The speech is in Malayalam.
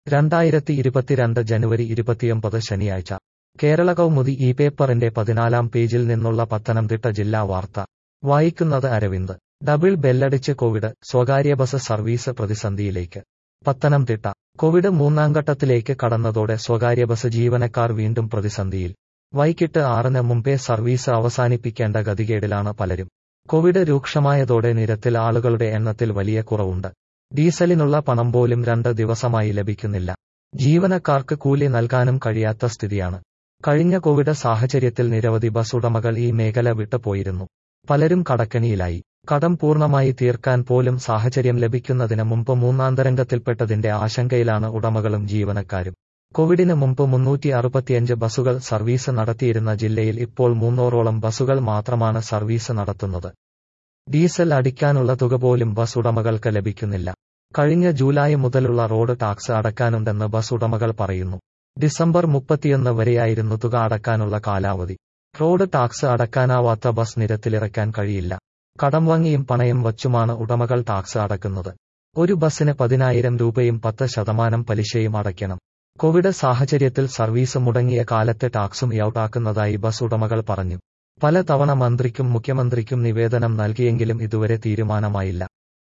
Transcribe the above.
രണ്ടായിരത്തി ഇരുപത്തിരണ്ട് ജനുവരി ഇരുപത്തിയൊമ്പത് ശനിയാഴ്ച കേരള കൗമുദി ഈ പേപ്പറിന്റെ പതിനാലാം പേജിൽ നിന്നുള്ള പത്തനംതിട്ട ജില്ലാ വാർത്ത വായിക്കുന്നത് അരവിന്ദ് ഡബിൾ ബെല്ലടിച്ച് കോവിഡ് സ്വകാര്യ ബസ് സർവീസ് പ്രതിസന്ധിയിലേക്ക് പത്തനംതിട്ട കോവിഡ് മൂന്നാം ഘട്ടത്തിലേക്ക് കടന്നതോടെ സ്വകാര്യ ബസ് ജീവനക്കാർ വീണ്ടും പ്രതിസന്ധിയിൽ വൈകിട്ട് ആറിന് മുമ്പേ സർവീസ് അവസാനിപ്പിക്കേണ്ട ഗതികേടിലാണ് പലരും കോവിഡ് രൂക്ഷമായതോടെ നിരത്തിൽ ആളുകളുടെ എണ്ണത്തിൽ വലിയ കുറവുണ്ട് ഡീസലിനുള്ള പണം പോലും രണ്ട് ദിവസമായി ലഭിക്കുന്നില്ല ജീവനക്കാർക്ക് കൂലി നൽകാനും കഴിയാത്ത സ്ഥിതിയാണ് കഴിഞ്ഞ കോവിഡ് സാഹചര്യത്തിൽ നിരവധി ബസ് ഉടമകൾ ഈ മേഖല വിട്ടുപോയിരുന്നു പലരും കടക്കണിയിലായി കടം പൂർണ്ണമായി തീർക്കാൻ പോലും സാഹചര്യം ലഭിക്കുന്നതിന് മുമ്പ് മൂന്നാം തരംഗത്തിൽപ്പെട്ടതിന്റെ ആശങ്കയിലാണ് ഉടമകളും ജീവനക്കാരും കോവിഡിന് മുമ്പ് മുന്നൂറ്റി അറുപത്തിയഞ്ച് ബസുകൾ സർവീസ് നടത്തിയിരുന്ന ജില്ലയിൽ ഇപ്പോൾ മൂന്നൂറോളം ബസുകൾ മാത്രമാണ് സർവീസ് നടത്തുന്നത് ഡീസൽ അടിക്കാനുള്ള തുക പോലും ബസ് ഉടമകൾക്ക് ലഭിക്കുന്നില്ല കഴിഞ്ഞ ജൂലൈ മുതലുള്ള റോഡ് ടാക്സ് അടക്കാനുണ്ടെന്ന് ബസ് ഉടമകൾ പറയുന്നു ഡിസംബർ മുപ്പത്തിയൊന്ന് വരെയായിരുന്നു തുക അടക്കാനുള്ള കാലാവധി റോഡ് ടാക്സ് അടക്കാനാവാത്ത ബസ് നിരത്തിലിറക്കാൻ കഴിയില്ല കടം വാങ്ങിയും പണയം വച്ചുമാണ് ഉടമകൾ ടാക്സ് അടക്കുന്നത് ഒരു ബസ്സിന് പതിനായിരം രൂപയും പത്ത് ശതമാനം പലിശയും അടയ്ക്കണം കോവിഡ് സാഹചര്യത്തിൽ സർവീസ് മുടങ്ങിയ കാലത്തെ ടാക്സും യൗട്ടാക്കുന്നതായി ബസ് ഉടമകൾ പറഞ്ഞു പല തവണ മന്ത്രിക്കും മുഖ്യമന്ത്രിക്കും നിവേദനം നൽകിയെങ്കിലും ഇതുവരെ തീരുമാനമായില്ല